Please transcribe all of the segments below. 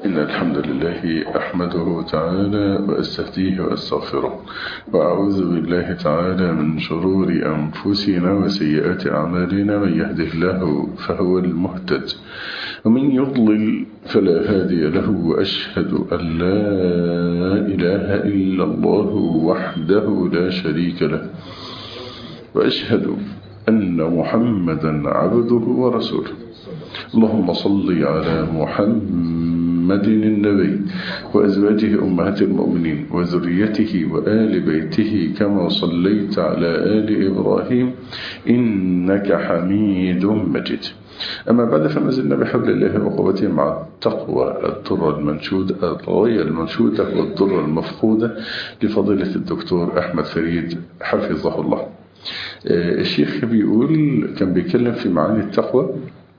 إن الحمد لله أحمده تعالى وأستهديه وأستغفره وأعوذ بالله تعالى من شرور أنفسنا وسيئات أعمالنا من يهده الله فهو المهتد ومن يضلل فلا هادي له وأشهد أن لا إله إلا الله وحده لا شريك له وأشهد أن محمدا عبده ورسوله اللهم صل على محمد النبي وأزواجه أمهات المؤمنين وذريته وآل بيته كما صليت على آل إبراهيم إنك حميد مجيد أما بعد فما زلنا بحبل الله وقوته مع التقوى الضر المنشودة الغاية المنشودة والضر المفقودة لفضيلة الدكتور أحمد فريد حفظه الله الشيخ بيقول كان بيتكلم في معاني التقوى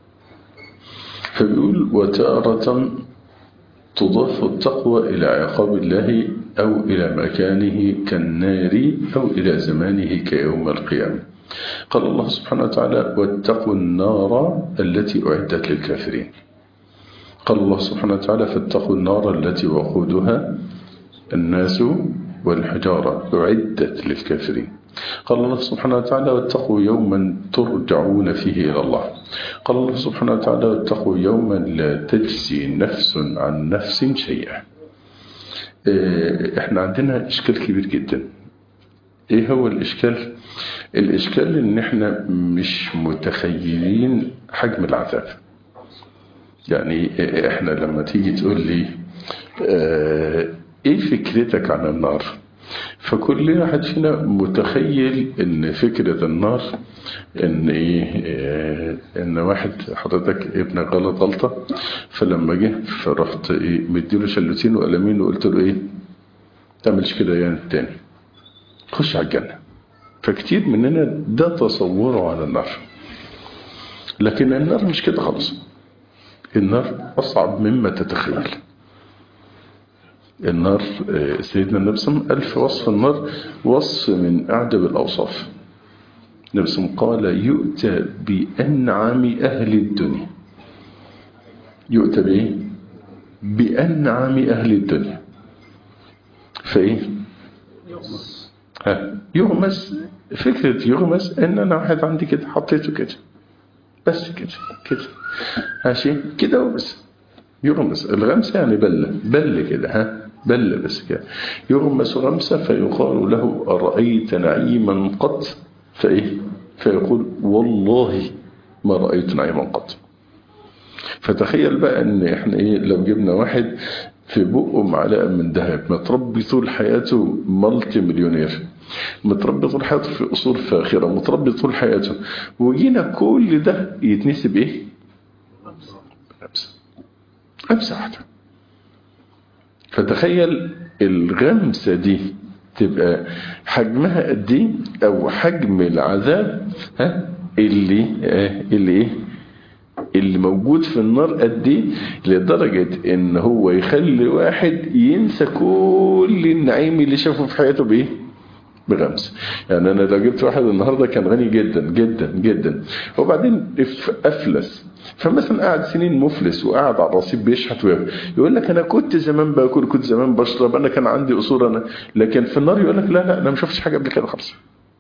فبيقول وتارة تضاف التقوى إلى عقاب الله أو إلى مكانه كالنار أو إلى زمانه كيوم القيامة قال الله سبحانه وتعالى واتقوا النار التي أعدت للكافرين قال الله سبحانه وتعالى فاتقوا النار التي وقودها الناس والحجارة أعدت للكافرين قال الله سبحانه وتعالى واتقوا يوما ترجعون فيه إلى الله قال الله سبحانه وتعالى واتقوا يوما لا تجزي نفس عن نفس شيئا احنا عندنا اشكال كبير جدا ايه هو الاشكال الاشكال ان احنا مش متخيلين حجم العذاب يعني احنا لما تيجي تقول لي اه ايه فكرتك عن النار فكل واحد فينا متخيل ان فكرة النار ان ايه ان واحد حضرتك ابنك غلط غلطة فلما جه فرحت ايه مديله شلوتين وقلمين وقلت له ايه تعملش كده يعني تاني خش على الجنة فكتير مننا ده تصوره على النار لكن النار مش كده خالص النار اصعب مما تتخيل النار سيدنا النبي صلى الله عليه وسلم قال في وصف النار وصف من أعجب الأوصاف النبي صلى الله عليه وسلم قال يؤتى بأنعم أهل الدنيا يؤتى بإيه؟ بأنعم أهل الدنيا فإيه؟ ها يغمس فكرة يغمس إن أنا واحد عندي كده حطيته كده بس كده كده ماشي كده وبس يغمس الغمس يعني بل بل كده ها بل بس كده يغمس غمسة فيقال له أرأيت نعيما قط فإيه فيقول والله ما رأيت نعيما قط فتخيل بقى ان احنا ايه لو جبنا واحد في بقه معلقه من ذهب متربي طول حياته مالتي مليونير متربي طول حياته في اصول فاخره متربي طول حياته وجينا كل ده يتنسب ايه غمسه غمسه واحده فتخيل الغمسة دي تبقى حجمها قد ايه او حجم العذاب ها اللي اه اللي ايه اللي موجود في النار قد ايه لدرجة ان هو يخلي واحد ينسى كل النعيم اللي شافه في حياته بايه بغمسة يعني انا لو جبت واحد النهاردة كان غني جدا جدا جدا وبعدين افلس فمثلا قاعد سنين مفلس وقاعد على الرصيف بيشحت وياكل يقول لك انا كنت زمان باكل كنت زمان بشرب انا كان عندي اصول انا لكن في النار يقول لك لا لا انا ما شفتش حاجه قبل كده خالص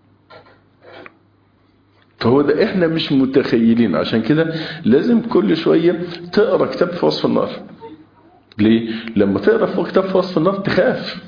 فهو ده احنا مش متخيلين عشان كده لازم كل شويه تقرا كتاب في وصف النار ليه لما تقرا في كتاب في وصف النار تخاف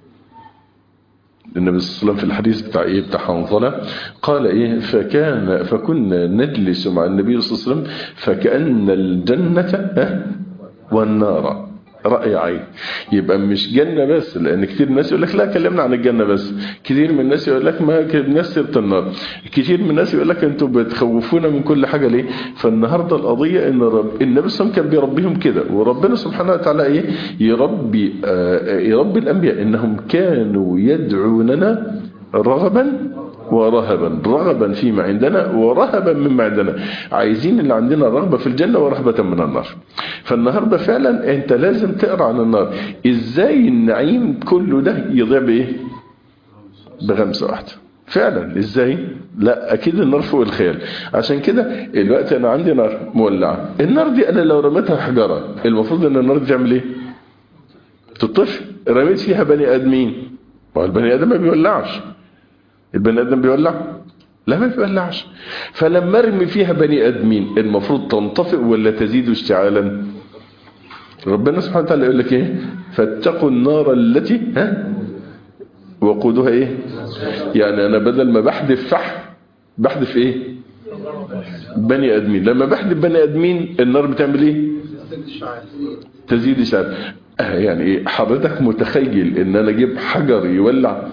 النبي صلى الله عليه وسلم في الحديث بتاع ايه بتاع حنظلة قال ايه فكان فكنا نجلس مع النبي صلى الله عليه وسلم فكأن الجنة والنار رأي عين يبقى مش جنة بس لأن كتير من الناس يقول لك لا كلمنا عن الجنة بس كتير من الناس يقول لك ما الناس سيرة النار كتير من الناس يقول لك انتوا بتخوفونا من كل حاجة ليه فالنهاردة القضية ان رب النبي صلى الله عليه وسلم كان بيربيهم كده وربنا سبحانه وتعالى ايه يربي آه يربي الأنبياء انهم كانوا يدعوننا رغبا ورهبا رغبا فيما عندنا ورهبا مما عندنا عايزين اللي عندنا رغبة في الجنة ورهبة من النار فالنهاردة فعلا انت لازم تقرأ عن النار ازاي النعيم كله ده يضيع بايه بغمسة واحدة فعلا ازاي لا اكيد النار فوق الخيال عشان كده الوقت انا عندي نار مولعه النار دي انا لو رميتها حجره المفروض ان النار دي تعمل ايه تطفي رميت فيها بني ادمين ما البني ادم ما بيولعش البني ادم بيولع لا ما بيولعش فلما ارمي فيها بني ادمين المفروض تنطفئ ولا تزيد اشتعالا ربنا سبحانه وتعالى يقول لك ايه فاتقوا النار التي ها وقودها ايه يعني انا بدل ما بحدف فحم بحدف ايه بني ادمين لما بحدف بني ادمين النار بتعمل ايه تزيد اشعال آه يعني ايه حضرتك متخيل ان انا اجيب حجر يولع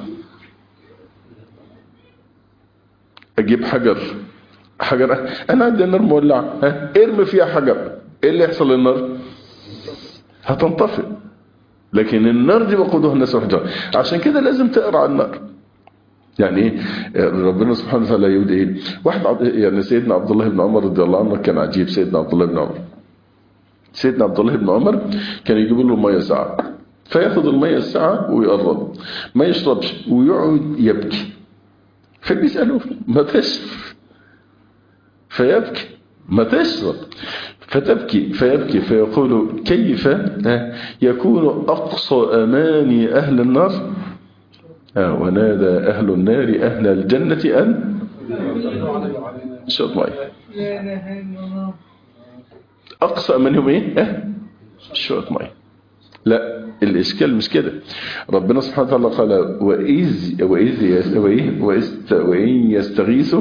اجيب حجر حجر انا عندي النار مولعه ها ارمي فيها حجر ايه اللي يحصل للنار هتنطفئ لكن النار دي وقودها الناس والحجار عشان كده لازم تقرا عن النار يعني ايه ربنا سبحانه وتعالى يقول ايه واحد عبد يعني سيدنا عبد الله بن عمر رضي الله عنه كان عجيب سيدنا عبد الله بن عمر سيدنا عبد الله بن عمر كان يجيب له ميه ساعه فياخد الميه الساعه ويقرب ما يشربش ويقعد يبكي فبيسالوه ما تشرب فيبكي ما تشرب فتبكي فيبكي فيقول كيف يكون أقصى أماني أهل النار ونادى أهل النار أهل الجنة أن شرب ماء أقصى أمانهم إيه شرب ماء لا الإشكال مش كده ربنا سبحانه وتعالى قال وإذ وإذ وإذ وإن يستغيثوا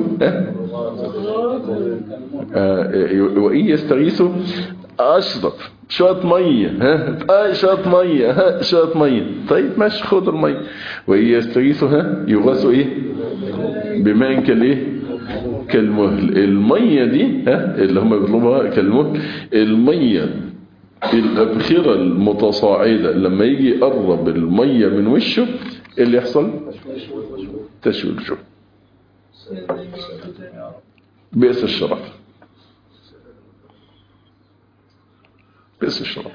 وإن يستغيثوا أشرب شوية مية ها آه شوية مية ها شوية مية طيب ماشي خد المية وإن يستغيثوا ها يغاثوا إيه بماء كالإيه كالمهل المية دي ها اللي هم بيطلبوها كالمهل المية الأبخرة المتصاعدة لما يجي يقرب المية من وشه اللي يحصل تشوي الجو بئس الشراب بئس الشراب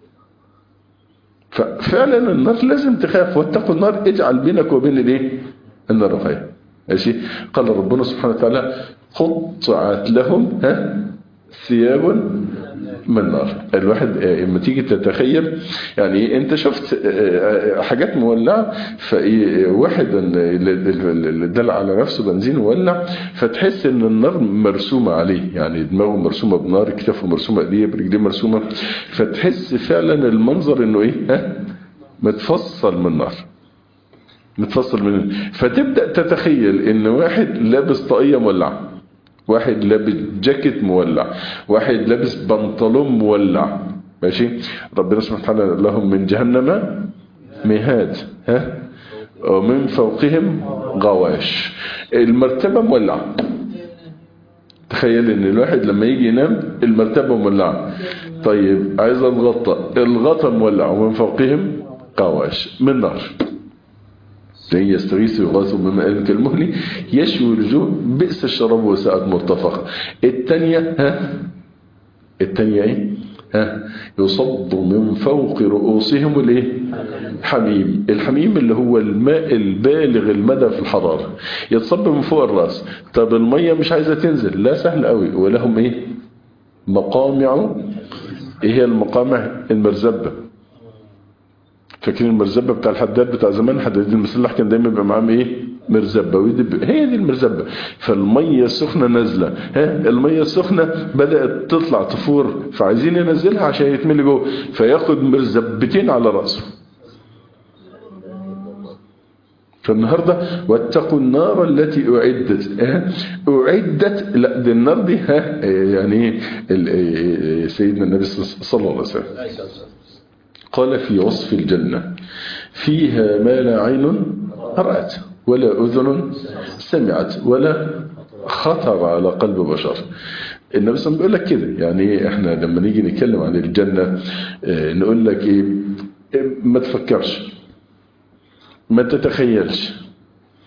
ففعلا النار لازم تخاف واتقوا النار اجعل بينك وبين الايه النار وقايه ماشي قال ربنا سبحانه وتعالى قطعت لهم ها ثياب من نار الواحد لما تيجي تتخيل يعني انت شفت حاجات مولعه فواحد اللي دل على نفسه بنزين مولع فتحس ان النار مرسومه عليه يعني دماغه مرسومه بنار كتافه مرسومه ايديه برجليه مرسومه فتحس فعلا المنظر انه ايه ها متفصل من نار متفصل من فتبدا تتخيل ان واحد لابس طاقيه مولعه واحد لابس جاكيت مولع واحد لابس بنطلون مولع ماشي ربنا سبحانه وتعالى لهم من جهنم مهاد ها ومن فوقهم غواش المرتبة مولعة تخيل ان الواحد لما يجي ينام المرتبة مولعة طيب عايز الغطى الغطى مولع ومن فوقهم غواش من نار لن يستغيثوا يغاثوا بماء كالمهل يشوي الوجوه بئس الشراب وساءت مرتفقة الثانية ها الثانية ايه ها يصب من فوق رؤوسهم الايه حميم الحميم اللي هو الماء البالغ المدى في الحرارة يتصب من فوق الراس طب المية مش عايزة تنزل لا سهل قوي ولهم ايه مقامع ايه هي المقامع المرزبة فاكرين المرزبه بتاع الحداد بتاع زمان حداد المسلح كان دايما بيبقى معاهم ايه مرزبه ويدب هي دي المرزبه فالميه السخنه نازله ها الميه السخنه بدات تطلع تفور فعايزين ينزلها عشان يتملي جوه فياخد مرزبتين على راسه فالنهارده واتقوا النار التي اعدت ها اعدت لا دي النار دي ها يعني سيدنا النبي صلى الله عليه وسلم قال في وصف الجنة فيها ما لا عين رأت ولا أذن سمعت ولا خطر على قلب بشر النبي صلى الله عليه وسلم بيقول لك كده يعني احنا لما نيجي نتكلم عن الجنة اه نقول لك ايه ما تفكرش ما تتخيلش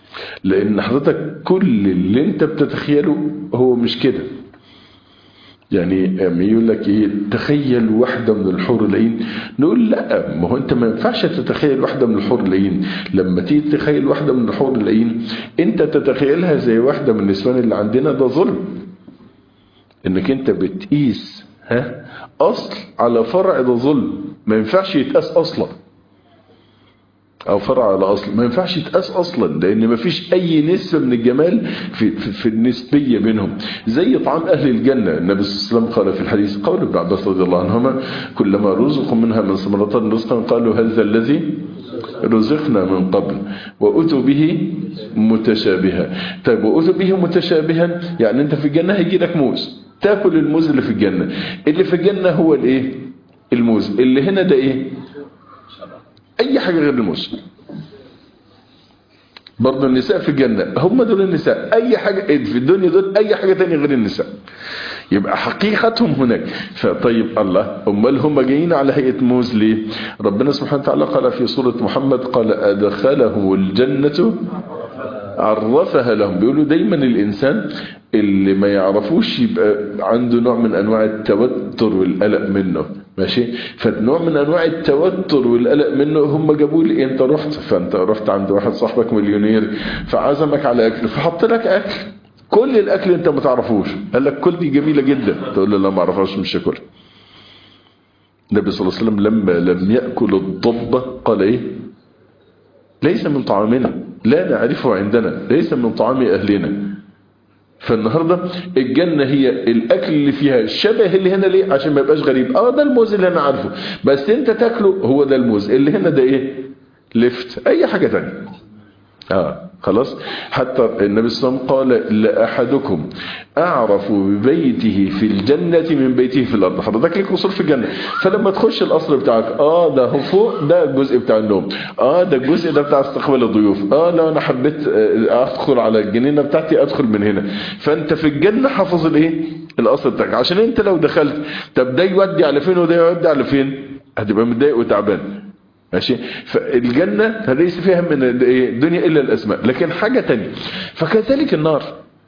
لان حضرتك كل اللي انت بتتخيله هو مش كده يعني يقول لك ايه تخيل واحدة من الحور العين نقول لا ما هو انت ما ينفعش تتخيل واحدة من الحور العين لما تيجي تتخيل واحدة من الحور العين انت تتخيلها زي واحدة من النسوان اللي عندنا ده ظلم انك انت بتقيس ها اصل على فرع ده ظلم ما ينفعش يتقاس اصلا او فرع على اصل ما ينفعش يتقاس اصلا لان ما فيش اي نسبه من الجمال في, في, في النسبيه بينهم زي طعام اهل الجنه النبي صلى الله عليه وسلم قال في الحديث قول ابن عباس رضي الله عنهما كلما رزقوا منها من ثمرات رزقا قالوا هذا الذي رزقنا من قبل واتوا به متشابها طيب واتوا به متشابها يعني انت في الجنه هيجي لك موز تاكل الموز اللي في الجنه اللي في الجنه هو الايه الموز اللي هنا ده ايه اي حاجة غير الموز برضه النساء في الجنة هم دول النساء اي حاجة في الدنيا دول اي حاجة تانية غير النساء يبقى حقيقتهم هناك فطيب الله امال هم جايين على هيئة موز ليه ربنا سبحانه وتعالى قال في سورة محمد قال ادخلهم الجنة عرفها لهم بيقولوا دايما الانسان اللي ما يعرفوش يبقى عنده نوع من انواع التوتر والقلق منه ماشي فنوع من انواع التوتر والقلق منه هم جابوا لي انت رحت فانت رحت عند واحد صاحبك مليونير فعزمك على اكل فحط لك اكل كل الاكل انت ما تعرفوش قال لك كل دي جميله جدا تقول له لا ما اعرفهاش مش هاكلها النبي صلى الله عليه وسلم لما لم ياكل الضبه قال ايه ليس من طعامنا لا نعرفه عندنا ليس من طعام اهلنا فالنهاردة الجنة هي الأكل اللي فيها شبه اللي هنا ليه عشان ما يبقاش غريب اه ده الموز اللي أنا عارفه بس أنت تاكله هو ده الموز اللي هنا ده إيه لفت أي حاجة تانية اه خلاص حتى النبي صلى الله عليه وسلم قال لأحدكم أعرف ببيته في الجنة من بيته في الأرض حضرتك لك وصول في الجنة فلما تخش القصر بتاعك اه ده هو فوق ده الجزء بتاع النوم اه ده الجزء ده بتاع استقبال الضيوف اه لو انا حبيت ادخل على الجنينة بتاعتي ادخل من هنا فانت في الجنة حافظ الايه القصر بتاعك عشان انت لو دخلت طب ده يودي على فين وده يودي على فين هتبقى متضايق وتعبان ماشي فالجنة ليس فيها من الدنيا إلا الأسماء لكن حاجة تانية فكذلك النار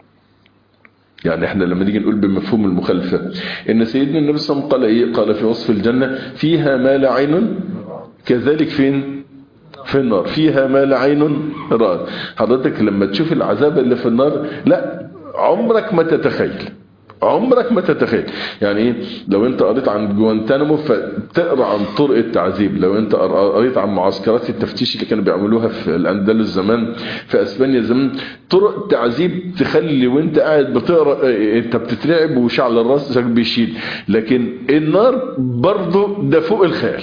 يعني احنا لما نيجي نقول بمفهوم المخالفة ان سيدنا النبي صلى الله عليه وسلم قال ايه قال في وصف الجنة فيها ما لا عين كذلك فين في النار فيها ما لا عين رأت حضرتك لما تشوف العذاب اللي في النار لا عمرك ما تتخيل عمرك ما تتخيل يعني ايه لو انت قريت عن جوانتانامو فتقرا عن طرق التعذيب لو انت قريت عن معسكرات التفتيش اللي كانوا بيعملوها في الاندلس زمان في اسبانيا زمان طرق تعذيب تخلي وانت قاعد بتقرا انت بتترعب وشعل راسك بيشيل لكن النار برضه ده فوق الخيال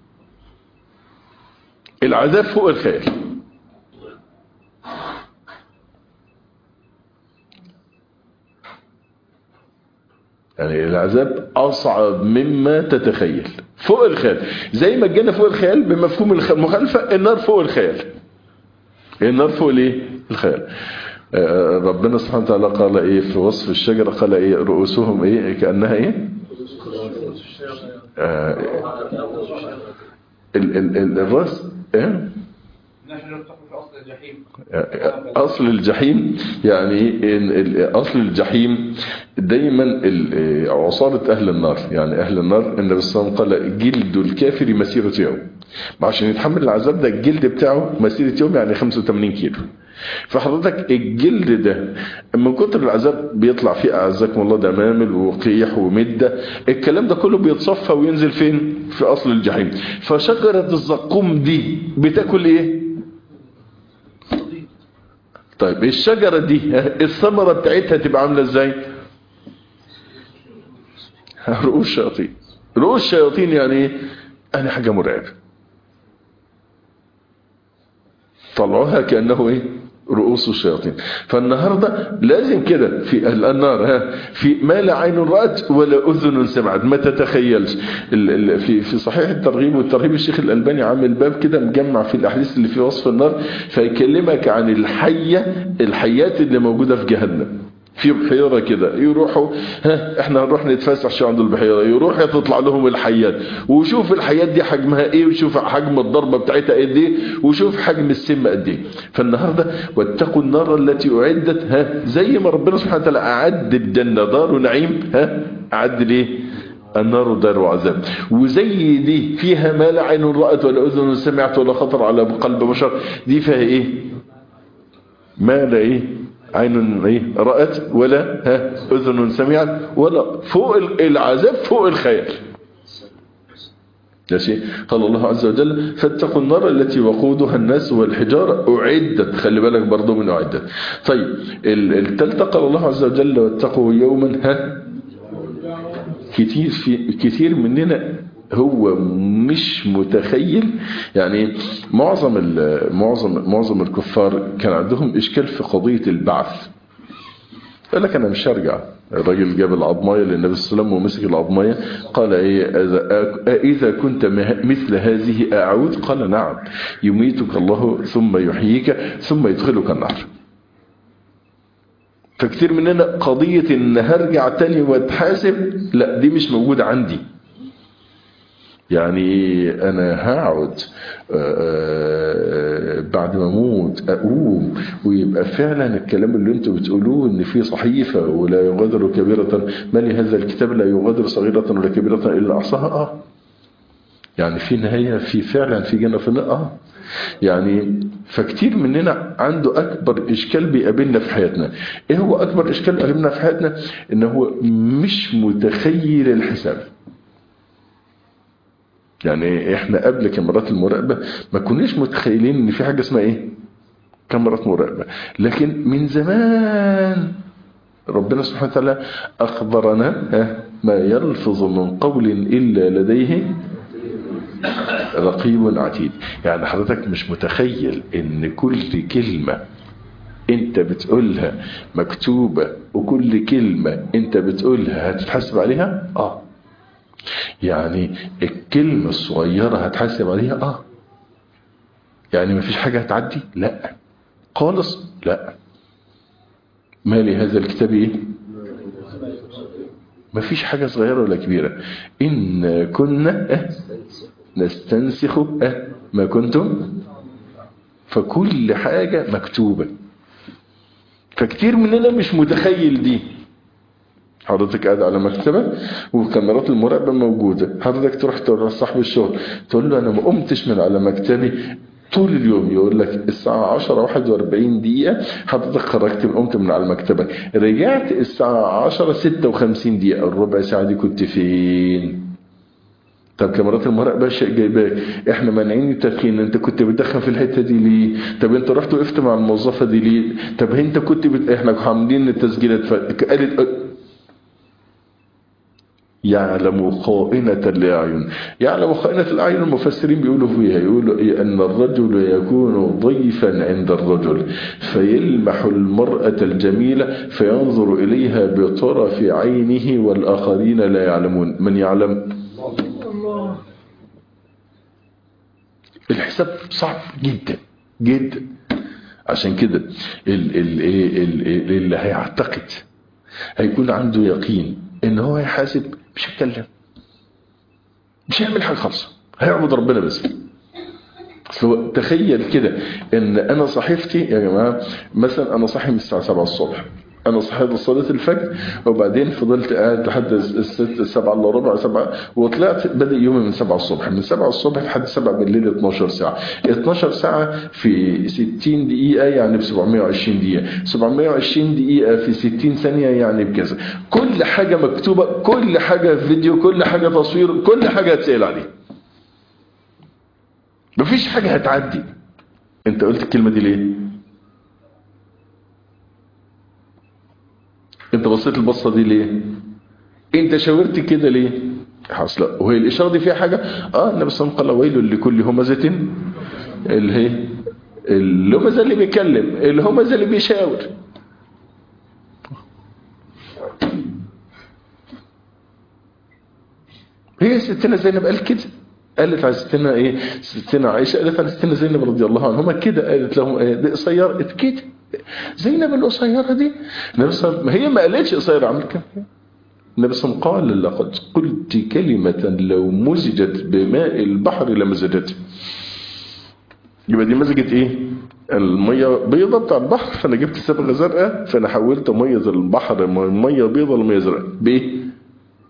العذاب فوق الخيال يعني العذاب أصعب مما تتخيل فوق الخيال زي ما الجنة فوق الخيال بمفهوم المخالفة النار فوق الخيال النار فوق الايه الخيال ربنا سبحانه وتعالى قال ايه في وصف الشجرة قال ايه رؤوسهم ايه كأنها ايه آه ال ال ال الراس ايه أصل الجحيم يعني أصل الجحيم دايما عصارة أهل النار يعني أهل النار النبي صلى الله عليه وسلم قال جلد الكافر مسيرة يوم عشان يتحمل العذاب ده الجلد بتاعه مسيرة يوم يعني 85 كيلو فحضرتك الجلد ده من كتر العذاب بيطلع فيه أعزكم الله دمامل وقيح ومدة الكلام ده كله بيتصفى وينزل فين في أصل الجحيم فشجرة الزقوم دي بتاكل ايه طيب الشجرة دي الثمرة بتاعتها تبقى عاملة ازاي رؤوس شياطين رؤوس شياطين يعني ايه يعني حاجة مرعبة طلعوها كأنه ايه رؤوس الشياطين فالنهاردة لازم كده في أهل النار ها في ما لا عين رأت ولا أذن سمعت ما تتخيلش في في صحيح الترغيب والترهيب الشيخ الألباني عامل باب كده مجمع في الأحاديث اللي في وصف النار فيكلمك عن الحية الحيات اللي موجودة في جهنم في بحيرة كده يروحوا ها احنا هنروح نتفسح شو عند البحيرة يروح تطلع لهم الحيات وشوف الحيات دي حجمها ايه وشوف حجم الضربة بتاعتها قد ايه وشوف حجم السم قد ايه فالنهاردة واتقوا النار التي اعدت ها زي ما ربنا سبحانه وتعالى اعد الجنة دار نعيم ها أعد ليه النار دار عذاب وزي دي فيها ما لا عين رأت ولا أذن سمعت ولا خطر على قلب بشر دي فيها ايه ما لا ايه عين ايه رأت ولا ها أذن سمعت ولا فوق العذاب فوق الخيال ماشي قال الله عز وجل فاتقوا النار التي وقودها الناس والحجارة أعدت خلي بالك برضو من أعدت طيب التالتة قال الله عز وجل واتقوا يوما ها كتير في كتير مننا هو مش متخيل يعني معظم معظم معظم الكفار كان عندهم اشكال في قضيه البعث قال لك انا مش هرجع الراجل جاب العظمايه للنبي صلى الله عليه وسلم ومسك العظمايه قال ايه اذا كنت مثل هذه اعود قال نعم يميتك الله ثم يحييك ثم يدخلك النار فكتير مننا قضية ان هرجع تاني واتحاسب لا دي مش موجودة عندي يعني انا هقعد بعد ما اموت اقوم ويبقى فعلا الكلام اللي انتوا بتقولوه ان في صحيفة ولا يغادر كبيرة ما لهذا الكتاب لا يغادر صغيرة ولا كبيرة الا احصاها اه يعني في نهاية في فعلا في جنة في اه يعني فكتير مننا عنده اكبر اشكال بيقابلنا في حياتنا ايه هو اكبر اشكال بيقابلنا في حياتنا ان هو مش متخيل الحساب يعني احنا قبل كاميرات المراقبة ما كناش متخيلين ان في حاجة اسمها ايه كاميرات مراقبة لكن من زمان ربنا سبحانه وتعالى اخبرنا ما يلفظ من قول الا لديه رقيب عتيد يعني حضرتك مش متخيل ان كل كلمة انت بتقولها مكتوبة وكل كلمة انت بتقولها هتتحسب عليها اه يعني الكلمة الصغيرة هتحاسب عليها اه يعني مفيش حاجة هتعدي لا خالص لا ما لهذا الكتاب ايه مفيش حاجة صغيرة ولا كبيرة إن كنا نستنسخ ما كنتم فكل حاجة مكتوبة فكتير مننا مش متخيل دي حضرتك قاعد على مكتبة وكاميرات المراقبة موجودة حضرتك تروح تروح صاحب الشغل تقول له أنا ما قمتش من على مكتبي طول اليوم يقول لك الساعة 10 41 دقيقة حضرتك خرجت قمت من على المكتبة رجعت الساعة 10 56 دقيقة الربع ساعة دي كنت فين طب كاميرات المراقبة شيء جايباك احنا مانعين التدخين انت كنت بتدخن في الحتة دي ليه طب انت رحت وقفت مع الموظفة دي ليه طب انت كنت بت... احنا عاملين التسجيلات ف... قالت يعلم خائنة الأعين يعلم خائنة الأعين المفسرين بيقولوا فيها يقولوا إيه أن الرجل يكون ضيفا عند الرجل فيلمح المرأة الجميلة فينظر إليها بطرف عينه والآخرين لا يعلمون من يعلم الحساب صعب جدا جدا عشان كده اللي هيعتقد هيكون عنده يقين ان هو يحاسب مش هيتكلم مش هيعمل حاجه خالص هيعبد ربنا بس تخيل كده ان انا صحيفتي يا جماعه مثلا انا صاحي من الساعه 7 الصبح انا صحيت لصلاه الفجر وبعدين فضلت قاعد لحد الست السبعة الا ربع سبعة وطلعت بدأ يومي من 7 الصبح من 7 الصبح لحد 7 بالليل 12 ساعة 12 ساعة في 60 دقيقة يعني ب 720 دقيقة 720 دقيقة في 60 ثانية يعني بكذا كل حاجة مكتوبة كل حاجة فيديو كل حاجة تصوير كل حاجة هتسأل عليها مفيش حاجة هتعدي انت قلت الكلمة دي ليه انت بصيت البصة دي ليه انت شاورت كده ليه حصل وهي الاشارة دي فيها حاجة اه النبي صلى الله عليه وسلم قال ويل لكل همزة اللي هي الهمزة اللي بيتكلم الهمزة اللي بيشاور هي ستنا زينب قال كده قالت على ستنا ايه ستنا عائشة قالت على ستنا زينب رضي الله عنهما كده قالت لهم ايه دي قصيرة كده زينب القصيرة دي النبي صلى الله هي ما قالتش قصيرة عمل كده النبي صلى الله عليه وسلم قال لقد قلت كلمة لو مزجت بماء البحر لمزجت يبقى دي مزجت ايه المية بيضة بتاع البحر فانا جبت صبغة زرقاء فانا حولت مية البحر من مية بيضة لمية زرقاء بايه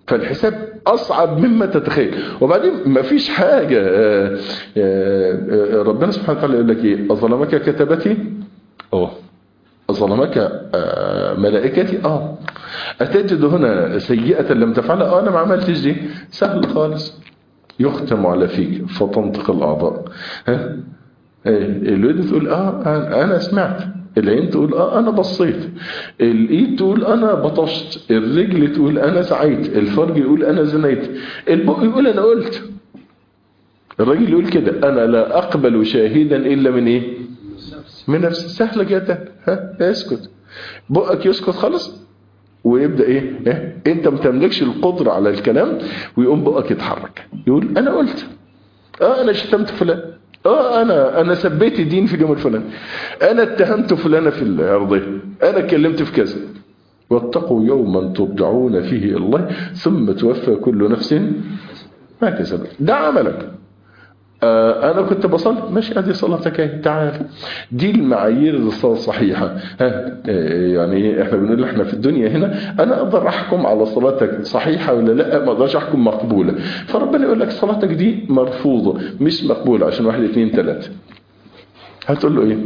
فالحساب أصعب مما تتخيل وبعدين ما فيش حاجة آه، آه، آه، ربنا سبحانه وتعالى يقول لك إيه أظلمك كتبتي أوه ظلمك آه، ملائكتي اه أتجد هنا سيئة لم تفعلها اه أنا ما عملتش دي سهل خالص يختم على فيك فتنطق الأعضاء ها إيه، الودن تقول اه أنا- أنا سمعت العين تقول اه أنا بصيت الإيد تقول أنا بطشت الرجل تقول أنا سعيت الفرج يقول أنا زنيت البق يقول أنا قلت الراجل يقول كده أنا لا أقبل شاهدا إلا من إيه من نفس سهلة جدا ها اسكت بقك يسكت خالص ويبدأ ايه, إيه؟ انت ما تملكش القدرة على الكلام ويقوم بقك يتحرك يقول انا قلت اه انا شتمت فلان اه انا انا سبيت الدين في اليوم الفلاني انا اتهمت فلانة في الارضية انا اتكلمت في كذا واتقوا يوما ترجعون فيه الى الله ثم توفى كل نفس ما كسبت ده عملك آه، انا كنت بصلي ماشي ادي صلاتك اهي تعال دي المعايير الصلاه الصحيحه ها آه، يعني إيه؟ احنا بنقول احنا في الدنيا هنا انا اقدر احكم على صلاتك صحيحه ولا لا ما اقدرش احكم مقبوله فربنا يقول لك صلاتك دي مرفوضه مش مقبوله عشان واحد اثنين ثلاثه هتقول له ايه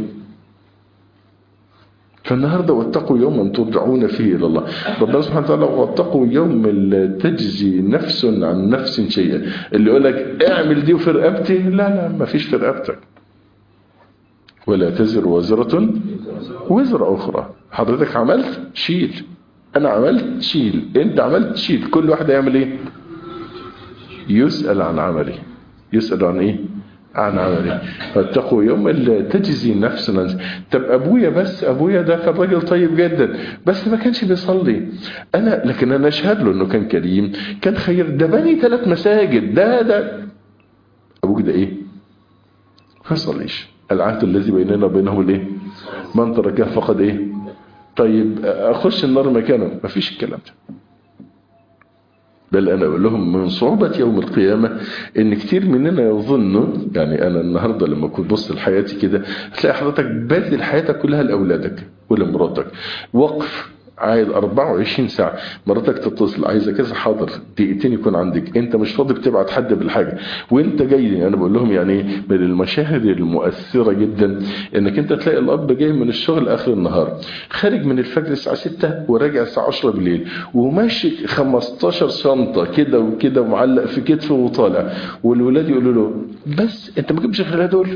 فالنهاردة واتقوا يوما ترجعون فيه إلى الله ربنا سبحانه وتعالى واتقوا يوم لا تجزي نفس عن نفس شيئا اللي يقول لك اعمل دي في رقبتي لا لا ما فيش في رقبتك ولا تزر وزرة وزر أخرى حضرتك عملت شيل أنا عملت شيل أنت عملت شيل كل واحد يعمل إيه يسأل عن عمله يسأل عن إيه عن عمله فاتقوا يوم لا تجزي نفس عن نفس. طب ابويا بس ابويا ده كان راجل طيب جدا بس ما كانش بيصلي انا لكن انا اشهد له انه كان كريم كان خير ده بني ثلاث مساجد ده ده ابوك ده ايه ما يصليش العهد الذي بيننا وبينهم الايه من تركه فقد ايه طيب اخش النار مكانه ما فيش الكلام ده بل أنا أقول لهم من صعوبة يوم القيامة إن كتير مننا يظنوا يعني أنا النهاردة لما كنت بص لحياتي كده تلاقي حضرتك باذل حياتك كلها لأولادك ولمراتك وقف عايز 24 ساعة مراتك تتصل عايزة كذا حاضر دقيقتين يكون عندك انت مش فاضي بتبعت حد بالحاجة وانت جاي انا بقول لهم يعني من المشاهد المؤثرة جدا انك انت تلاقي الاب جاي من الشغل اخر النهار خارج من الفجر الساعة 6 وراجع الساعة 10 بالليل وماشي 15 شنطة كده وكده ومعلق في كتفه وطالع والولاد يقولوا له بس انت ما جبتش غير دول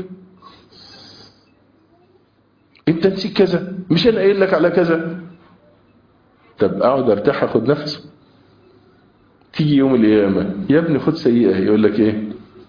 انت نسيت كذا مش انا قايل لك على كذا طب اقعد ارتاح اخد نفس تيجي يوم القيامة يا ابني خد سيئة يقول لك ايه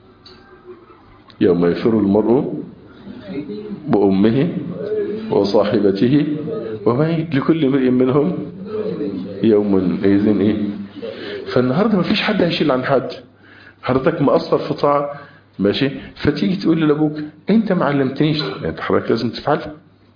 يوم يفر المرء بأمه وصاحبته وما لكل امرئ منهم يوم إذن ايه فالنهاردة ما فيش حد هيشيل عن حد حضرتك مقصر في طاعة ماشي فتيجي تقول لابوك انت ما علمتنيش انت حضرتك لازم تفعلها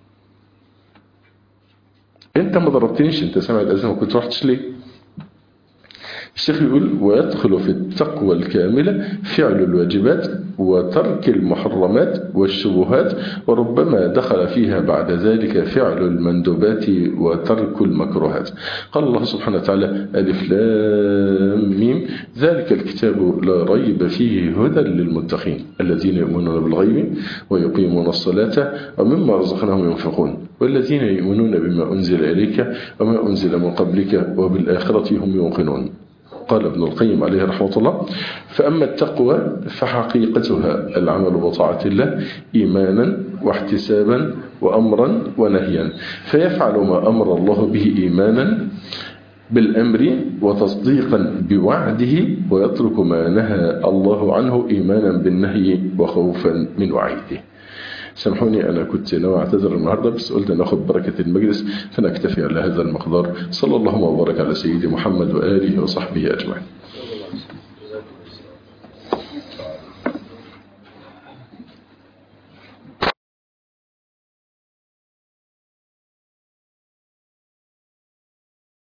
انت ما ضربتنيش انت سامع الاذان ما كنت رحتش ليه الشيخ يقول ويدخل في التقوى الكاملة فعل الواجبات وترك المحرمات والشبهات وربما دخل فيها بعد ذلك فعل المندوبات وترك المكروهات قال الله سبحانه وتعالى ألف لام ميم ذلك الكتاب لا ريب فيه هدى للمتقين الذين يؤمنون بالغيب ويقيمون الصلاة ومما رزقناهم ينفقون والذين يؤمنون بما أنزل إليك وما أنزل من قبلك وبالآخرة هم يوقنون قال ابن القيم عليه رحمة الله فأما التقوى فحقيقتها العمل بطاعة الله إيمانا واحتسابا وأمرا ونهيا فيفعل ما أمر الله به إيمانا بالأمر وتصديقا بوعده ويترك ما نهى الله عنه إيمانا بالنهي وخوفا من وعيده سامحوني أنا كنت ناوي أعتذر النهاردة بس قلت ناخد بركة المجلس فنكتفي على هذا المقدار صلى الله وبارك على سيدي محمد وآله وصحبه أجمعين